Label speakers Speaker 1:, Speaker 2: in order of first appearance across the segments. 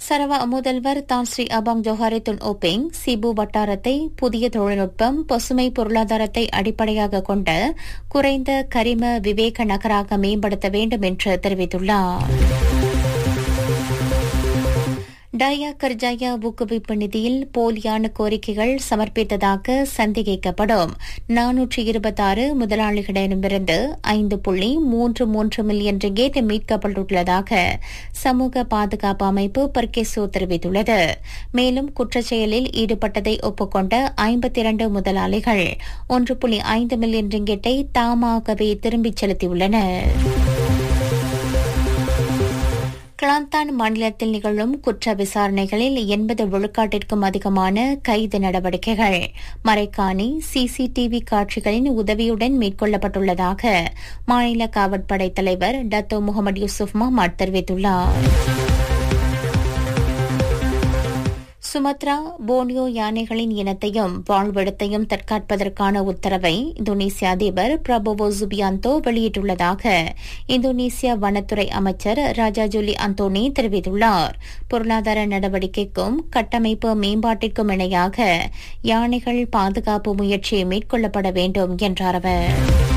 Speaker 1: சரவா முதல்வர் தான் ஸ்ரீ அபாங் ஜோஹாரித்துன் ஓபெங் சிபு வட்டாரத்தை புதிய தொழில்நுட்பம் பசுமை பொருளாதாரத்தை அடிப்படையாக கொண்ட குறைந்த கரிம விவேக நகராக மேம்படுத்த வேண்டும் என்று தெரிவித்துள்ளார் டயா கர்ஜாயா ஊக்குவிப்பு நிதியில் போலியான கோரிக்கைகள் சமர்ப்பித்ததாக சந்தேகிக்கப்படும் நானூற்றி இருபத்தாறு முதலாளிகளிடமிருந்து ஐந்து புள்ளி மூன்று மூன்று மில்லியன் ரிங்கேட் மீட்கப்பட்டுள்ளதாக சமூக பாதுகாப்பு அமைப்பு பர்கேசோ தெரிவித்துள்ளது மேலும் குற்றச்செயலில் ஈடுபட்டதை ஒப்புக்கொண்ட ஐம்பத்தி இரண்டு முதலாளிகள் ஒன்று புள்ளி ஐந்து மில்லியன் ரிங்கெட்டை தாமாகவே திரும்பிச் செலுத்தியுள்ளனா் கிளாந்தான் மாநிலத்தில் நிகழும் குற்ற விசாரணைகளில் எண்பது விழுக்காட்டிற்கும் அதிகமான கைது நடவடிக்கைகள் மறைக்காணி சிசிடிவி காட்சிகளின் உதவியுடன் மேற்கொள்ளப்பட்டுள்ளதாக மாநில காவற்படை தலைவர் டத்தோ முகமது யூசுப் மஹ்மத் தெரிவித்துள்ளார் சுமத்ரா போனியோ யானைகளின் இனத்தையும் வாழ்விடத்தையும் தற்காப்பதற்கான உத்தரவை இந்தோனேசிய அதிபர் பிரபோவோ ஜுபியாந்தோ வெளியிட்டுள்ளதாக இந்தோனேசிய வனத்துறை அமைச்சர் ராஜா ஜூலி அந்தோனி தெரிவித்துள்ளார் பொருளாதார நடவடிக்கைக்கும் கட்டமைப்பு மேம்பாட்டிற்கும் இணையாக யானைகள் பாதுகாப்பு முயற்சி மேற்கொள்ளப்பட வேண்டும் என்றார் அவர்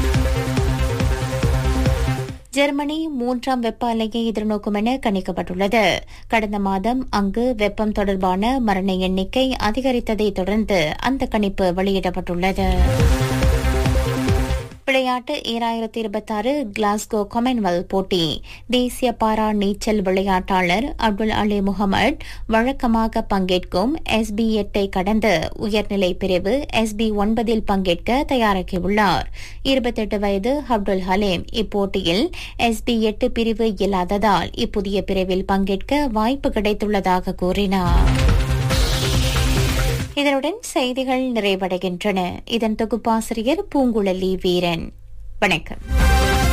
Speaker 1: ஜெர்மனி மூன்றாம் வெப்ப அலையை எதிர்நோக்கும் என கணிக்கப்பட்டுள்ளது கடந்த மாதம் அங்கு வெப்பம் தொடர்பான மரண எண்ணிக்கை அதிகரித்ததை தொடர்ந்து அந்த கணிப்பு வெளியிடப்பட்டுள்ளது விளையாட்டு ஈராயிரத்தி இருபத்தாறு கிளாஸ்கோ காமன்வெல்த் போட்டி தேசிய பாரா நீச்சல் விளையாட்டாளர் அப்துல் அலி முகமது வழக்கமாக பங்கேற்கும் எஸ்பி எட்டை கடந்து உயர்நிலை பிரிவு எஸ்பி ஒன்பதில் பங்கேற்க தயாராகியுள்ளார் இருபத்தெட்டு வயது அப்துல் ஹலீம் இப்போட்டியில் எஸ்பி எட்டு பிரிவு இல்லாததால் இப்புதிய பிரிவில் பங்கேற்க வாய்ப்பு கிடைத்துள்ளதாக கூறினார் இதனுடன் செய்திகள் நிறைவடைகின்றன இதன் தொகுப்பாசிரியர் பூங்குழலி வீரன் வணக்கம்